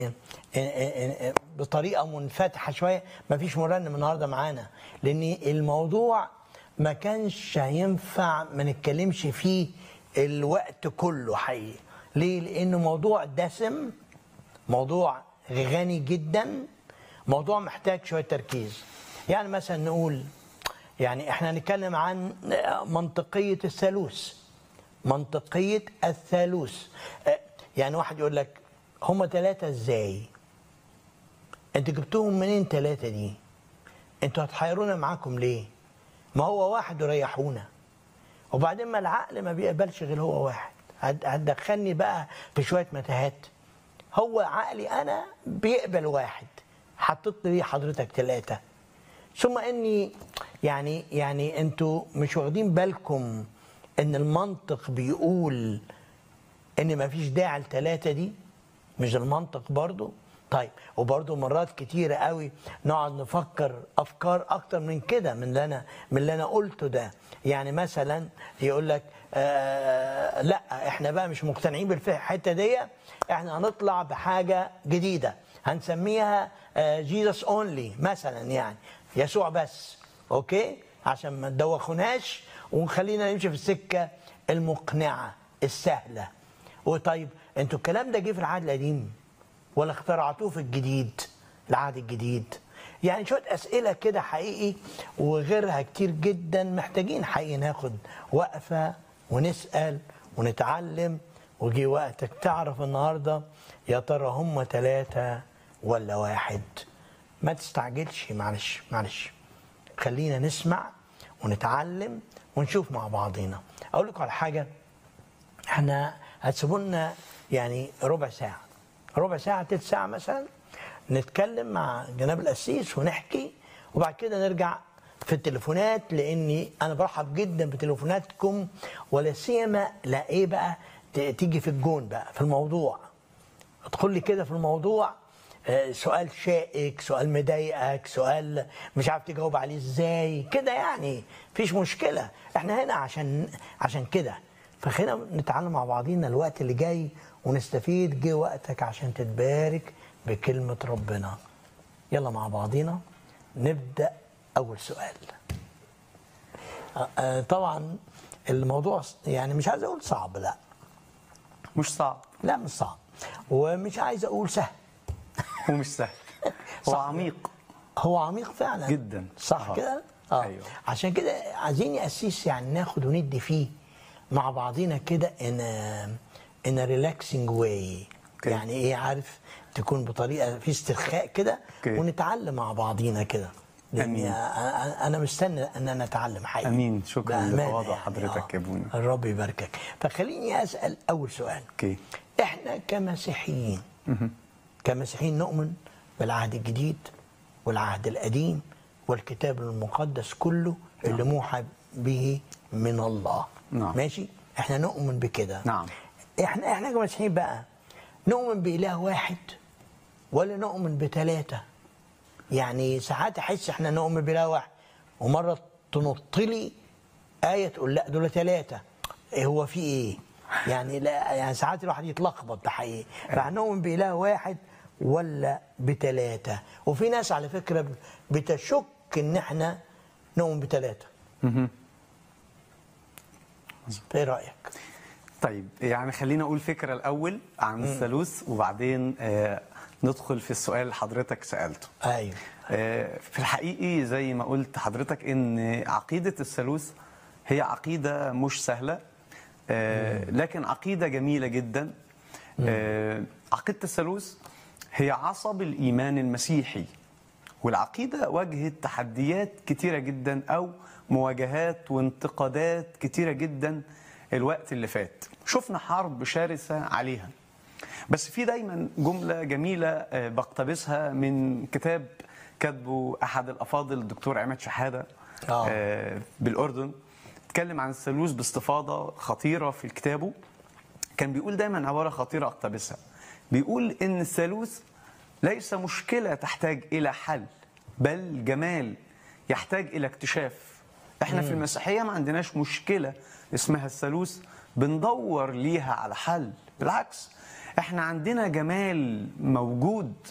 بطريقه منفتحه شويه ما فيش مرنم النهارده معانا لان الموضوع ما كانش هينفع ما نتكلمش فيه الوقت كله حقيقي ليه لانه موضوع دسم موضوع غني جدا موضوع محتاج شويه تركيز يعني مثلا نقول يعني احنا هنتكلم عن منطقيه الثالوث منطقيه الثالوث يعني واحد يقول لك هم ثلاثه ازاي انت جبتهم منين ثلاثه دي انتوا هتحيرونا معاكم ليه ما هو واحد وريحونا وبعدين ما العقل ما بيقبلش غير هو واحد هتدخلني بقى في شويه متاهات هو عقلي انا بيقبل واحد حطيت لي حضرتك ثلاثه ثم اني يعني يعني انتوا مش واخدين بالكم ان المنطق بيقول ان ما فيش داعي لثلاثه دي مش المنطق برضو طيب وبرضو مرات كتيرة قوي نقعد نفكر افكار اكتر من كده من اللي انا من اللي انا قلته ده يعني مثلا يقول لك آه لا احنا بقى مش مقتنعين بالحته دي احنا هنطلع بحاجه جديده هنسميها جيسس اونلي مثلا يعني يسوع بس اوكي عشان ما ندوخوناش ونخلينا نمشي في السكه المقنعه السهله وطيب انتوا الكلام ده جه في العهد القديم ولا اخترعتوه في الجديد العهد الجديد يعني شويه اسئله كده حقيقي وغيرها كتير جدا محتاجين حقيقي ناخد وقفه ونسال ونتعلم وجي وقتك تعرف النهارده يا ترى هم ثلاثه ولا واحد ما تستعجلش معلش معلش خلينا نسمع ونتعلم ونشوف مع بعضينا اقول لكم على حاجه احنا هتسيبوا لنا يعني ربع ساعه ربع ساعه تلت ساعه مثلا نتكلم مع جناب القسيس ونحكي وبعد كده نرجع في التليفونات لاني انا برحب جدا بتليفوناتكم ولا سيما لا ايه بقى تيجي في الجون بقى في الموضوع ادخل لي كده في الموضوع سؤال شائك سؤال مضايقك سؤال مش عارف تجاوب عليه ازاي كده يعني مفيش مشكله احنا هنا عشان عشان كده فخلينا نتعلم مع بعضينا الوقت اللي جاي ونستفيد جه وقتك عشان تتبارك بكلمة ربنا يلا مع بعضينا نبدأ أول سؤال طبعا الموضوع يعني مش عايز أقول صعب لا مش صعب لا مش صعب ومش عايز أقول سهل ومش سهل هو عميق هو عميق فعلا جدا صح آه. كده اه أيوه. عشان كده عايزين يأسيس يعني ناخد وندي فيه مع بعضينا كده ان ان ريلاكسنج واي يعني ايه عارف تكون بطريقه في استرخاء كده أوكي. ونتعلم مع بعضينا كده لاني أمين. أ- انا مستني ان انا اتعلم حقيقي أمين. شكراً بأمانة لتواضع حضرتك آه. يا ابونا. الرب يباركك فخليني اسال اول سؤال اوكي احنا كمسيحيين كمسيحيين نؤمن بالعهد الجديد والعهد القديم والكتاب المقدس كله اللي موحى به من الله نعم. ماشي احنا نؤمن بكده نعم. احنا احنا كمسيحيين بقى نؤمن بإله واحد ولا نؤمن بثلاثة يعني ساعات احس احنا نؤمن بإله واحد ومرة تنط لي آية تقول لا دول ثلاثة إيه هو في ايه؟ يعني لا يعني ساعات الواحد يتلخبط ده حقيقي فهنؤمن بإله واحد ولا بثلاثة وفي ناس على فكرة بتشك ان احنا نؤمن بثلاثة ايه رأيك؟ طيب يعني خلينا اقول فكره الاول عن الثالوث وبعدين آه ندخل في السؤال اللي حضرتك سالته ايوه آه، في الحقيقي زي ما قلت حضرتك ان عقيده الثالوث هي عقيده مش سهله آه، لكن عقيده جميله جدا آه، عقيده الثالوث هي عصب الايمان المسيحي والعقيده واجهت تحديات كتيره جدا او مواجهات وانتقادات كتيره جدا الوقت اللي فات شفنا حرب شرسه عليها بس في دايما جملة جميلة آه، بقتبسها من كتاب كاتبه أحد الأفاضل الدكتور عماد شحادة آه. آه، بالأردن اتكلم عن الثالوث باستفاضة خطيرة في كتابه كان بيقول دايما عبارة خطيرة أقتبسها بيقول إن الثالوث ليس مشكلة تحتاج إلى حل بل جمال يحتاج إلى اكتشاف احنا في المسيحية ما عندناش مشكلة اسمها الثالوث بندور ليها على حل بالعكس احنا عندنا جمال موجود